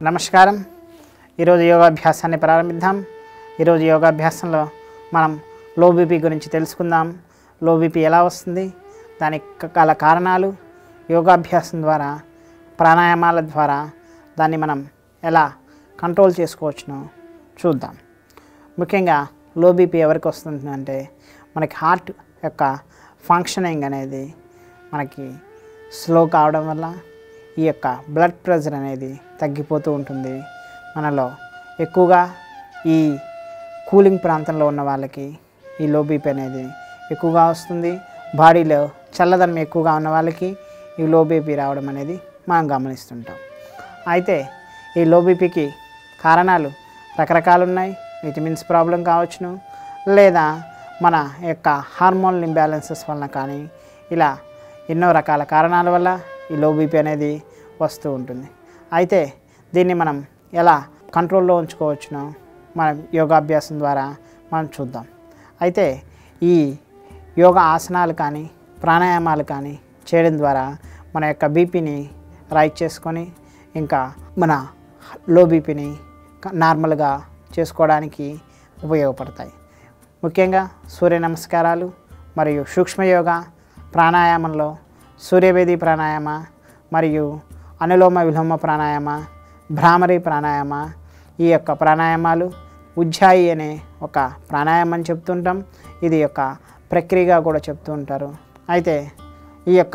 నమస్కారం ఈరోజు యోగాభ్యాసాన్ని ప్రారంభిద్దాం ఈరోజు యోగాభ్యాసంలో మనం లో బీపీ గురించి తెలుసుకుందాం లో బీపీ ఎలా వస్తుంది దానికి గల కారణాలు యోగాభ్యాసం ద్వారా ప్రాణాయామాల ద్వారా దాన్ని మనం ఎలా కంట్రోల్ చేసుకోవచ్చునో చూద్దాం ముఖ్యంగా లో బీపీ ఎవరికి వస్తుంది అంటే మనకి హార్ట్ యొక్క ఫంక్షనింగ్ అనేది మనకి స్లో కావడం వల్ల ఈ యొక్క బ్లడ్ ప్రెషర్ అనేది తగ్గిపోతూ ఉంటుంది మనలో ఎక్కువగా ఈ కూలింగ్ ప్రాంతంలో ఉన్న వాళ్ళకి ఈ లో బీపీ అనేది ఎక్కువగా వస్తుంది బాడీలో చల్లదనం ఎక్కువగా ఉన్న వాళ్ళకి ఈ లో బీపీ రావడం అనేది మనం గమనిస్తుంటాం అయితే ఈ లో బీపీకి కారణాలు రకరకాలు ఉన్నాయి విటమిన్స్ ప్రాబ్లం కావచ్చును లేదా మన యొక్క హార్మోన్ ఇంబ్యాలెన్సెస్ వలన కానీ ఇలా ఎన్నో రకాల కారణాల వల్ల ఈ లో బీపీ అనేది వస్తూ ఉంటుంది అయితే దీన్ని మనం ఎలా కంట్రోల్లో ఉంచుకోవచ్చునో మనం యోగాభ్యాసం ద్వారా మనం చూద్దాం అయితే ఈ యోగా ఆసనాలు కానీ ప్రాణాయామాలు కానీ చేయడం ద్వారా మన యొక్క బీపీని రైట్ చేసుకొని ఇంకా మన లో బీపీని నార్మల్గా చేసుకోవడానికి ఉపయోగపడతాయి ముఖ్యంగా సూర్య నమస్కారాలు మరియు సూక్ష్మయోగ ప్రాణాయామంలో సూర్యవేది ప్రాణాయామ మరియు అనులోమ విలోమ ప్రాణాయామ భ్రామరి ప్రాణాయామ ఈ యొక్క ప్రాణాయామాలు ఉజ్జాయి అనే ఒక ప్రాణాయామం అని చెప్తుంటాం ఇది యొక్క ప్రక్రియగా కూడా చెప్తూ ఉంటారు అయితే ఈ యొక్క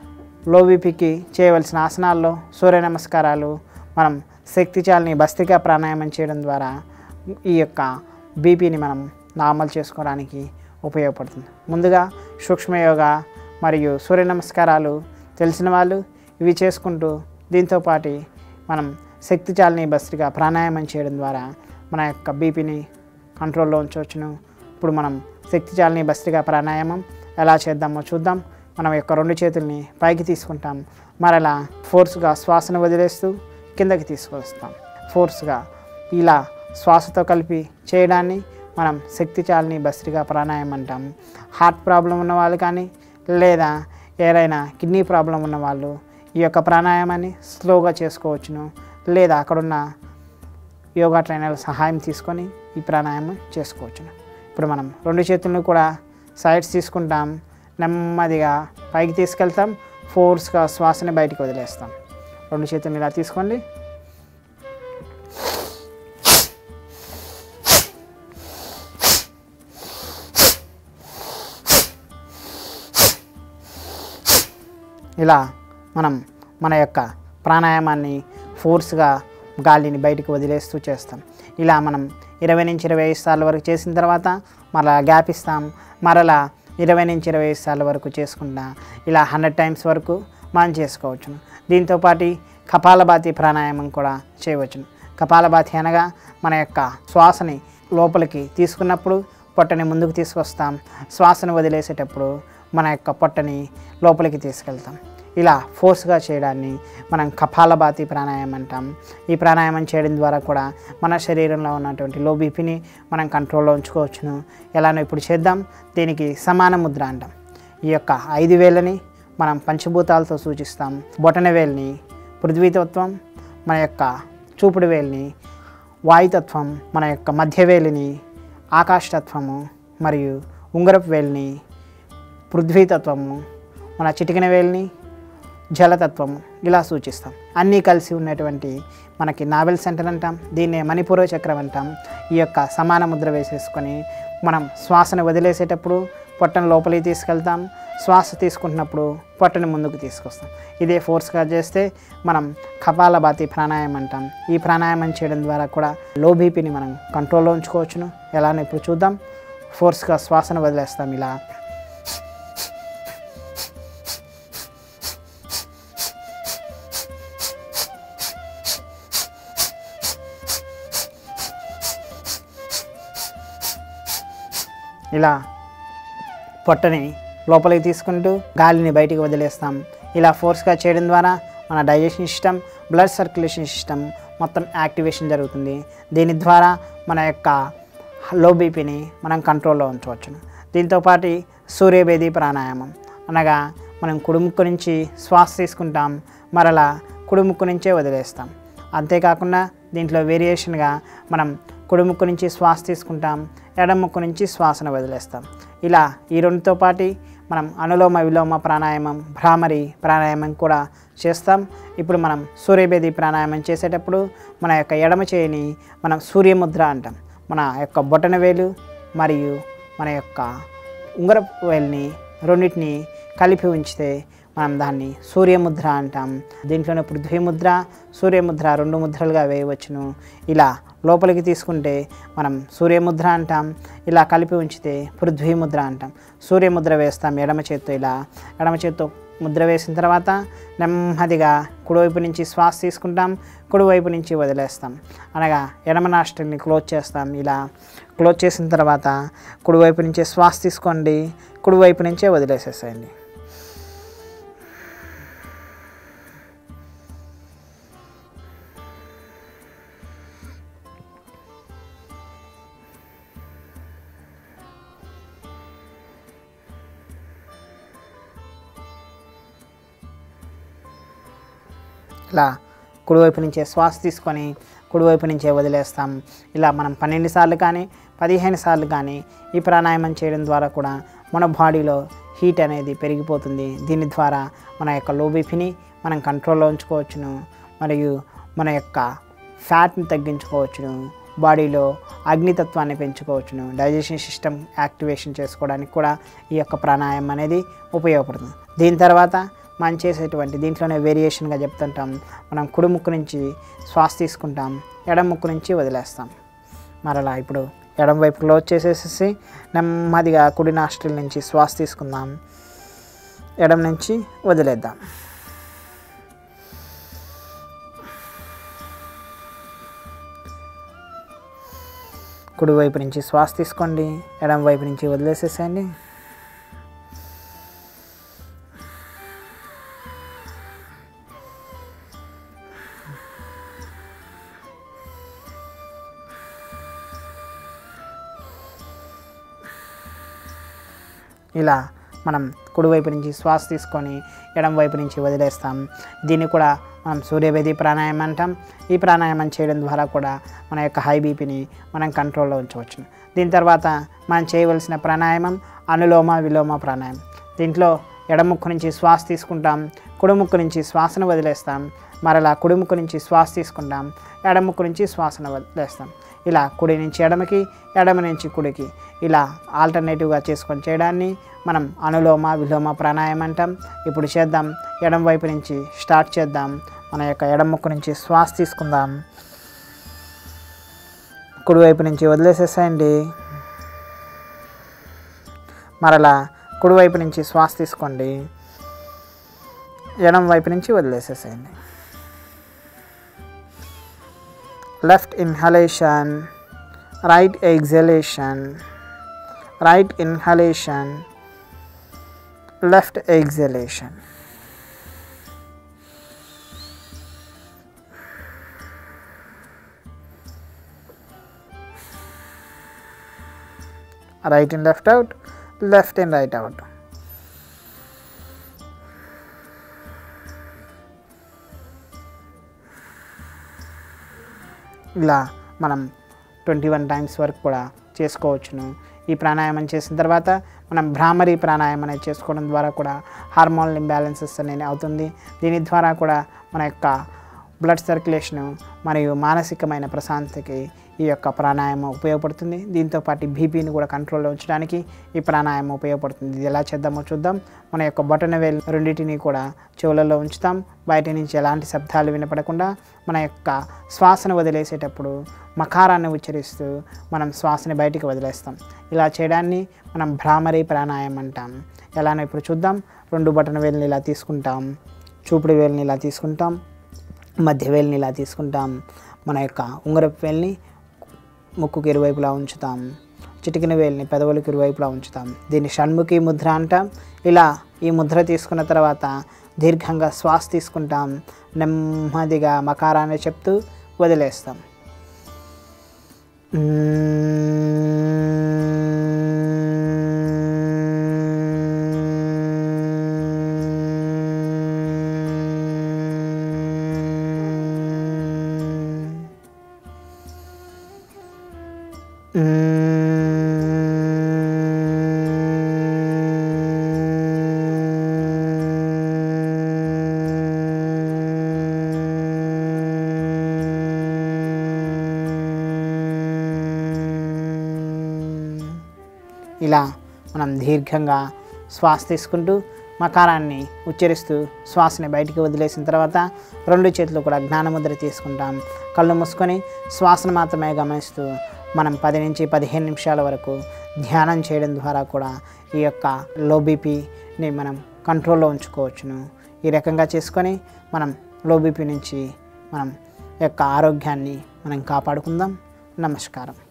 లో బీపీకి చేయవలసిన ఆసనాల్లో సూర్య నమస్కారాలు మనం శక్తి చాలని భస్తిక ప్రాణాయామం చేయడం ద్వారా ఈ యొక్క బీపీని మనం నార్మల్ చేసుకోవడానికి ఉపయోగపడుతుంది ముందుగా సూక్ష్మయోగ మరియు సూర్య నమస్కారాలు తెలిసిన వాళ్ళు ఇవి చేసుకుంటూ దీంతోపాటి మనం శక్తి చాలని భస్తిక ప్రాణాయామం చేయడం ద్వారా మన యొక్క బీపీని కంట్రోల్లో ఉంచవచ్చును ఇప్పుడు మనం శక్తి చాలని భస్తిక ప్రాణాయామం ఎలా చేద్దామో చూద్దాం మనం యొక్క రెండు చేతుల్ని పైకి తీసుకుంటాం మరలా ఫోర్స్గా శ్వాసను వదిలేస్తూ కిందకి తీసుకొస్తాం ఫోర్స్గా ఇలా శ్వాసతో కలిపి చేయడాన్ని మనం శక్తి చాలని భస్త్రిగా ప్రాణాయామం అంటాం హార్ట్ ప్రాబ్లం ఉన్న వాళ్ళు కానీ లేదా ఏదైనా కిడ్నీ ప్రాబ్లం ఉన్న వాళ్ళు ఈ యొక్క ప్రాణాయామాన్ని స్లోగా చేసుకోవచ్చును లేదా అక్కడున్న యోగా ట్రైనర్ల సహాయం తీసుకొని ఈ ప్రాణాయామం చేసుకోవచ్చును ఇప్పుడు మనం రెండు చేతులను కూడా సైడ్స్ తీసుకుంటాం నెమ్మదిగా పైకి తీసుకెళ్తాం ఫోర్స్గా శ్వాసని బయటికి వదిలేస్తాం రెండు చేతులను ఇలా తీసుకోండి ఇలా మనం మన యొక్క ప్రాణాయామాన్ని ఫోర్స్గా గాలిని బయటికి వదిలేస్తూ చేస్తాం ఇలా మనం ఇరవై నుంచి ఇరవై ఐదు సార్లు వరకు చేసిన తర్వాత మరలా గ్యాప్ ఇస్తాం మరలా ఇరవై నుంచి ఇరవై ఐదు సార్లు వరకు చేసుకుంటా ఇలా హండ్రెడ్ టైమ్స్ వరకు మనం చేసుకోవచ్చును దీంతోపాటు కపాలభాతి ప్రాణాయామం కూడా చేయవచ్చును కపాలభాతి అనగా మన యొక్క శ్వాసని లోపలికి తీసుకున్నప్పుడు పొట్టని ముందుకు తీసుకొస్తాం శ్వాసను వదిలేసేటప్పుడు మన యొక్క పొట్టని లోపలికి తీసుకెళ్తాం ఇలా ఫోర్స్గా చేయడాన్ని మనం కపాలభాతి ప్రాణాయామం అంటాం ఈ ప్రాణాయామం చేయడం ద్వారా కూడా మన శరీరంలో ఉన్నటువంటి లో బీపీని మనం కంట్రోల్లో ఉంచుకోవచ్చును ఎలానో ఇప్పుడు చేద్దాం దీనికి సమాన ముద్ర అంటాం ఈ యొక్క ఐదు వేలని మనం పంచభూతాలతో సూచిస్తాం బొటన వేలిని పృథ్వీతత్వం మన యొక్క చూపుడు వేలిని వాయుతత్వం మన యొక్క మధ్యవేలిని ఆకాశతత్వము మరియు ఉంగరపు వేలిని పృథ్వీతత్వము మన చిటికిన వేలిని జలతత్వము ఇలా సూచిస్తాం అన్నీ కలిసి ఉన్నటువంటి మనకి నావెల్ సెంటర్ అంటాం దీన్నే మణిపూర్వ చక్రం అంటాం ఈ యొక్క సమాన ముద్ర వేసేసుకొని మనం శ్వాసను వదిలేసేటప్పుడు పొట్టను లోపలికి తీసుకెళ్తాం శ్వాస తీసుకుంటున్నప్పుడు పొట్టని ముందుకు తీసుకొస్తాం ఇదే ఫోర్స్గా చేస్తే మనం కపాలభాతి ప్రాణాయామం అంటాం ఈ ప్రాణాయామం చేయడం ద్వారా కూడా లో బీపీని మనం కంట్రోల్లో ఉంచుకోవచ్చును ఎలానో ఇప్పుడు చూద్దాం ఫోర్స్గా శ్వాసను వదిలేస్తాం ఇలా ఇలా పొట్టని లోపలికి తీసుకుంటూ గాలిని బయటికి వదిలేస్తాం ఇలా ఫోర్స్గా చేయడం ద్వారా మన digestion system blood circulation system మొత్తం యాక్టివేషన్ జరుగుతుంది దీని ద్వారా మన యొక్క లో బీపీని మనం కంట్రోల్లో ఉంచవచ్చును దీంతోపాటు సూర్యభేది ప్రాణాయామం అనగా మనం కుడుముక్కు నుంచి శ్వాస తీసుకుంటాం మరలా కుడుముక్కు నుంచే వదిలేస్తాం అంతేకాకుండా దీంట్లో వేరియేషన్గా మనం కుడి ముక్కు నుంచి శ్వాస తీసుకుంటాం ఎడమ ముక్కు నుంచి శ్వాసను వదిలేస్తాం ఇలా ఈ రెండుతో పాటు మనం అనులోమ విలోమ ప్రాణాయామం భ్రామరి ప్రాణాయామం కూడా చేస్తాం ఇప్పుడు మనం సూర్యభేది ప్రాణాయామం చేసేటప్పుడు మన యొక్క ఎడమ చేయిని మనం సూర్యముద్ర అంటాం మన యొక్క బొటన వేలు మరియు మన యొక్క ఉంగరపు వేలిని రెండింటిని కలిపి ఉంచితే మనం దాన్ని సూర్యముద్ర అంటాం దీంట్లోనే పృథ్వీ ముద్ర సూర్యముద్ర రెండు ముద్రలుగా వేయవచ్చును ఇలా లోపలికి తీసుకుంటే మనం సూర్యముద్ర అంటాం ఇలా కలిపి ఉంచితే పృథ్వీ ముద్ర అంటాం సూర్యముద్ర వేస్తాం ఎడమ చేత్తో ఇలా ఎడమ చేత్తో ముద్ర వేసిన తర్వాత నెమ్మదిగా కుడివైపు నుంచి శ్వాస తీసుకుంటాం కుడివైపు నుంచి వదిలేస్తాం అనగా ఎడమ నాస్ట్రిల్ని క్లోజ్ చేస్తాం ఇలా క్లోజ్ చేసిన తర్వాత కుడివైపు నుంచే శ్వాస తీసుకోండి కుడివైపు నుంచే వదిలేసేసేయండి ఇలా కుడివైపు నుంచే శ్వాస తీసుకొని కుడివైపు నుంచే వదిలేస్తాం ఇలా మనం పన్నెండు సార్లు కానీ పదిహేను సార్లు కానీ ఈ ప్రాణాయామం చేయడం ద్వారా కూడా మన బాడీలో హీట్ అనేది పెరిగిపోతుంది దీని ద్వారా మన యొక్క లో బీపీని మనం కంట్రోల్లో ఉంచుకోవచ్చును మరియు మన యొక్క ఫ్యాట్ని తగ్గించుకోవచ్చును బాడీలో అగ్నితత్వాన్ని పెంచుకోవచ్చును డైజెషన్ సిస్టమ్ యాక్టివేషన్ చేసుకోవడానికి కూడా ఈ యొక్క ప్రాణాయామం అనేది ఉపయోగపడుతుంది దీని తర్వాత మనం చేసేటువంటి దీంట్లోనే వేరియేషన్గా చెప్తుంటాం మనం కుడి ముక్కు నుంచి శ్వాస తీసుకుంటాం ఎడం ముక్కు నుంచి వదిలేస్తాం మరలా ఇప్పుడు ఎడం వైపు క్లోజ్ చేసేసేసి నెమ్మదిగా కుడి నాస్ట్రిల్ నుంచి శ్వాస తీసుకుందాం ఎడం నుంచి వదిలేద్దాం కుడి వైపు నుంచి శ్వాస తీసుకోండి ఎడం వైపు నుంచి వదిలేసేసేయండి ఇలా మనం కుడివైపు నుంచి శ్వాస తీసుకొని ఎడం వైపు నుంచి వదిలేస్తాం దీన్ని కూడా మనం సూర్యవేది ప్రాణాయామం అంటాం ఈ ప్రాణాయామం చేయడం ద్వారా కూడా మన యొక్క హై బీపీని మనం కంట్రోల్లో ఉంచవచ్చు దీని తర్వాత మనం చేయవలసిన ప్రాణాయామం అనులోమ విలోమ ప్రాణాయామం దీంట్లో ఎడముక్కు నుంచి శ్వాస తీసుకుంటాం కుడిముక్కు నుంచి శ్వాసను వదిలేస్తాం మరలా కుడిముక్కు నుంచి శ్వాస తీసుకుంటాం ఎడముక్కు నుంచి శ్వాసను వదిలేస్తాం ఇలా కుడి నుంచి ఎడమకి ఎడమ నుంచి కుడికి ఇలా ఆల్టర్నేటివ్గా చేసుకొని చేయడాన్ని మనం అనులోమ విలోమ ప్రాణాయామం అంటాం ఇప్పుడు చేద్దాం ఎడమ వైపు నుంచి స్టార్ట్ చేద్దాం మన యొక్క ఎడమ ముక్కు నుంచి శ్వాస తీసుకుందాం కుడివైపు నుంచి వదిలేసేసేయండి మరలా కుడివైపు నుంచి శ్వాస తీసుకోండి ఎడం వైపు నుంచి వదిలేసేసేయండి left inhalation right exhalation right inhalation left exhalation right in left out left in right out ఇలా మనం ట్వంటీ వన్ టైమ్స్ వరకు కూడా చేసుకోవచ్చును ఈ ప్రాణాయామం చేసిన తర్వాత మనం భ్రామరి ప్రాణాయామం అనేది చేసుకోవడం ద్వారా కూడా హార్మోనల్ ఇంబ్యాలెన్సెస్ అనేది అవుతుంది దీని ద్వారా కూడా మన యొక్క బ్లడ్ సర్క్యులేషను మరియు మానసికమైన ప్రశాంతతకి ఈ యొక్క ప్రాణాయామం ఉపయోగపడుతుంది దీంతో పాటు బీపీని కూడా కంట్రోల్లో ఉంచడానికి ఈ ప్రాణాయామం ఉపయోగపడుతుంది ఇది ఎలా చేద్దామో చూద్దాం మన యొక్క బొటన వేలు రెండింటిని కూడా చెవులలో ఉంచుతాం బయట నుంచి ఎలాంటి శబ్దాలు వినపడకుండా మన యొక్క శ్వాసను వదిలేసేటప్పుడు మకారాన్ని ఉచ్చరిస్తూ మనం శ్వాసని బయటికి వదిలేస్తాం ఇలా చేయడాన్ని మనం భ్రామరి ప్రాణాయామం అంటాం ఎలానో ఇప్పుడు చూద్దాం రెండు బటన్ వేలుని ఇలా తీసుకుంటాం చూపుడు వేలుని ఇలా తీసుకుంటాం మధ్య వేలుని ఇలా తీసుకుంటాం మన యొక్క ఉంగరపు వేలుని ముక్కుకి ఇరువైపులా ఉంచుతాం చిటికిన వేలిని పెదవులకు ఇరువైపులా ఉంచుతాం దీన్ని షణ్ముఖి ముద్ర అంటాం ఇలా ఈ ముద్ర తీసుకున్న తర్వాత దీర్ఘంగా శ్వాస తీసుకుంటాం నెమ్మదిగా మకారాన్ని చెప్తూ వదిలేస్తాం ఇలా మనం దీర్ఘంగా శ్వాస తీసుకుంటూ మకారాన్ని ఉచ్చరిస్తూ శ్వాసని బయటికి వదిలేసిన తర్వాత రెండు చేతులు కూడా జ్ఞానముద్ర తీసుకుంటాం కళ్ళు మూసుకొని శ్వాసను మాత్రమే గమనిస్తూ మనం పది నుంచి పదిహేను నిమిషాల వరకు ధ్యానం చేయడం ద్వారా కూడా ఈ యొక్క లో బీపీని మనం కంట్రోల్లో ఉంచుకోవచ్చును ఈ రకంగా చేసుకొని మనం లో బీపీ నుంచి మనం యొక్క ఆరోగ్యాన్ని మనం కాపాడుకుందాం నమస్కారం